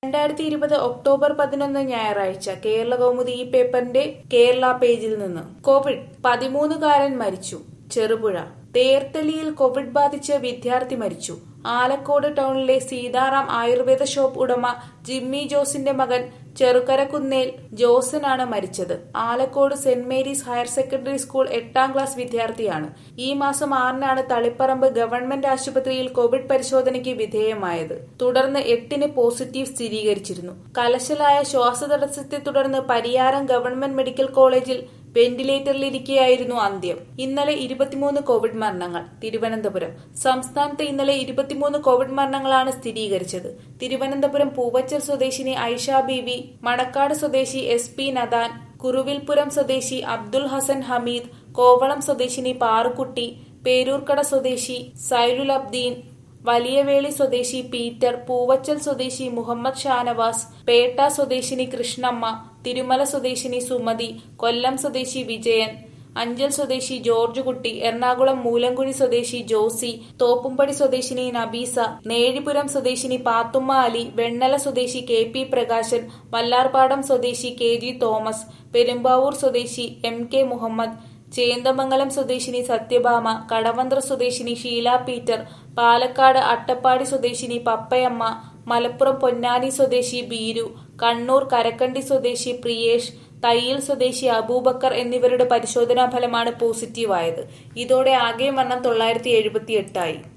രണ്ടായിരത്തി ഇരുപത് ഒക്ടോബർ പതിനൊന്ന് ഞായറാഴ്ച കേരള കൗമുദി ഈ പേപ്പറിന്റെ കേരള പേജിൽ നിന്ന് കോവിഡ് പതിമൂന്നുകാരൻ മരിച്ചു ചെറുപുഴ തേർത്തലിയിൽ കോവിഡ് ബാധിച്ച് വിദ്യാർത്ഥി മരിച്ചു ആലക്കോട് ടൗണിലെ സീതാറാം ആയുർവേദ ഷോപ്പ് ഉടമ ജിമ്മി ജോസിന്റെ മകൻ ചെറുകരക്കുന്നേൽ ജോസനാണ് മരിച്ചത് Alakode saint Mary's higher secondary school എട്ടാം ക്ലാസ് വിദ്യാർത്ഥിയാണ് ഈ മാസം ആറിനാണ് തളിപ്പറമ്പ് ഗവൺമെന്റ് ആശുപത്രിയിൽ കോവിഡ് പരിശോധനയ്ക്ക് വിധേയമായത് തുടർന്ന് എട്ടിന് പോസിറ്റീവ് സ്ഥിരീകരിച്ചിരുന്നു കലശലായ ശ്വാസതടസ്സത്തെ തുടർന്ന് പരിയാരം ഗവൺമെന്റ് മെഡിക്കൽ കോളേജിൽ വെന്റിലേറ്ററിലിരിക്കെയായിരുന്നു അന്ത്യം ഇന്നലെ ഇരുപത്തിമൂന്ന് കോവിഡ് മരണങ്ങൾ തിരുവനന്തപുരം സംസ്ഥാനത്ത് ഇന്നലെ ഇരുപത്തിമൂന്ന് കോവിഡ് മരണങ്ങളാണ് സ്ഥിരീകരിച്ചത് തിരുവനന്തപുരം പൂവച്ചൽ സ്വദേശിനി ഐഷ ബീവി മണക്കാട് സ്വദേശി എസ് പി നദാൻ കുറുവിൽപുരം സ്വദേശി അബ്ദുൽ ഹസൻ ഹമീദ് കോവളം സ്വദേശിനി പാറുക്കുട്ടി പേരൂർക്കട സ്വദേശി സൈലുൽ അബ്ദീൻ വലിയവേളി സ്വദേശി പീറ്റർ പൂവച്ചൽ സ്വദേശി മുഹമ്മദ് ഷാനവാസ് പേട്ട സ്വദേശിനി കൃഷ്ണമ്മ തിരുമല സ്വദേശിനി സുമതി കൊല്ലം സ്വദേശി വിജയൻ അഞ്ചൽ സ്വദേശി ജോർജ് കുട്ടി എറണാകുളം മൂലങ്കുഴി സ്വദേശി ജോസി തോപ്പുംപടി സ്വദേശിനി നബീസ നേഴിപുരം സ്വദേശിനി പാത്തുമ്മ അലി വെണ്ണല സ്വദേശി കെ പി പ്രകാശൻ വല്ലാർപാടം സ്വദേശി കെ ജി തോമസ് പെരുമ്പാവൂർ സ്വദേശി എം കെ മുഹമ്മദ് ചേന്ദമംഗലം സ്വദേശിനി സത്യഭാമ കടവന്ത്ര സ്വദേശിനി ഷീല പീറ്റർ പാലക്കാട് അട്ടപ്പാടി സ്വദേശിനി പപ്പയമ്മ മലപ്പുറം പൊന്നാനി സ്വദേശി ബീരു കണ്ണൂർ കരക്കണ്ടി സ്വദേശി പ്രിയേഷ് തയ്യിൽ സ്വദേശി അബൂബക്കർ എന്നിവരുടെ പരിശോധനാ ഫലമാണ് പോസിറ്റീവായത് ഇതോടെ ആകെ മരണം തൊള്ളായിരത്തി എഴുപത്തി എട്ടായി